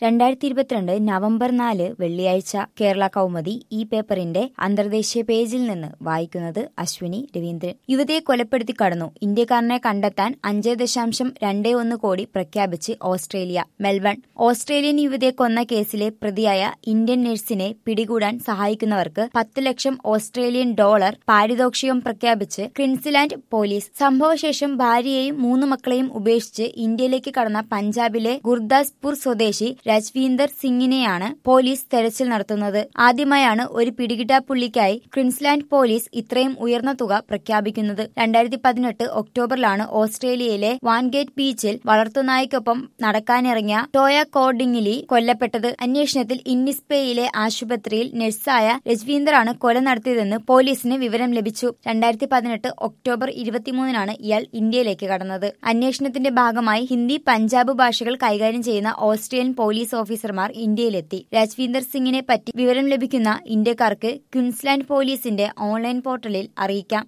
രണ്ടായിരത്തി ഇരുപത്തിരണ്ട് നവംബർ നാല് വെള്ളിയാഴ്ച കേരള കൗമുദി ഈ പേപ്പറിന്റെ അന്തർദേശീയ പേജിൽ നിന്ന് വായിക്കുന്നത് അശ്വിനി രവീന്ദ്രൻ യുവതിയെ കൊലപ്പെടുത്തി കടന്നു ഇന്ത്യക്കാരനെ കണ്ടെത്താൻ അഞ്ച് ദശാംശം രണ്ട് ഒന്ന് കോടി പ്രഖ്യാപിച്ച് ഓസ്ട്രേലിയ മെൽബൺ ഓസ്ട്രേലിയൻ യുവതിയെ കൊന്ന കേസിലെ പ്രതിയായ ഇന്ത്യൻ നഴ്സിനെ പിടികൂടാൻ സഹായിക്കുന്നവർക്ക് പത്ത് ലക്ഷം ഓസ്ട്രേലിയൻ ഡോളർ പാരിതോഷികം പ്രഖ്യാപിച്ച് ക്വിൻസ്ലാൻഡ് പോലീസ് സംഭവശേഷം ഭാര്യയെയും മൂന്ന് മക്കളെയും ഉപേക്ഷിച്ച് ഇന്ത്യയിലേക്ക് കടന്ന പഞ്ചാബിലെ ഗുർദാസ്പൂർ സ്വദേശി രജ്വീന്ദർ സിംഗിനെയാണ് പോലീസ് തെരച്ചിൽ നടത്തുന്നത് ആദ്യമായാണ് ഒരു പിടികിട്ടാപ്പുള്ളിക്കായി ക്വിൻസ്ലാൻഡ് പോലീസ് ഇത്രയും ഉയർന്ന തുക പ്രഖ്യാപിക്കുന്നത് രണ്ടായിരത്തി പതിനെട്ട് ഒക്ടോബറിലാണ് ഓസ്ട്രേലിയയിലെ വാൻഗേറ്റ് ബീച്ചിൽ വളർത്തുനായ്ക്കൊപ്പം നടക്കാനിറങ്ങിയ ടോയ കോർഡിംഗിലി കൊല്ലപ്പെട്ടത് അന്വേഷണത്തിൽ ഇന്നിസ്പേയിലെ ആശുപത്രിയിൽ നഴ്സായ രജ്വീന്ദറാണ് കൊല നടത്തിയതെന്ന് പോലീസിന് വിവരം ലഭിച്ചു രണ്ടായിരത്തി പതിനെട്ട് ഒക്ടോബർ ഇരുപത്തിമൂന്നിനാണ് ഇയാൾ ഇന്ത്യയിലേക്ക് കടന്നത് അന്വേഷണത്തിന്റെ ഭാഗമായി ഹിന്ദി പഞ്ചാബ് ഭാഷകൾ കൈകാര്യം ചെയ്യുന്ന ഓസ്ട്രേലിയൻ പോലീസ് ഓഫീസർമാർ ഇന്ത്യയിലെത്തി രാജ്വീന്ദർ സിംഗിനെ പറ്റി വിവരം ലഭിക്കുന്ന ഇന്ത്യക്കാർക്ക് ക്വിൻസ്ലാൻഡ് പോലീസിന്റെ ഓൺലൈൻ പോർട്ടലിൽ അറിയിക്കാം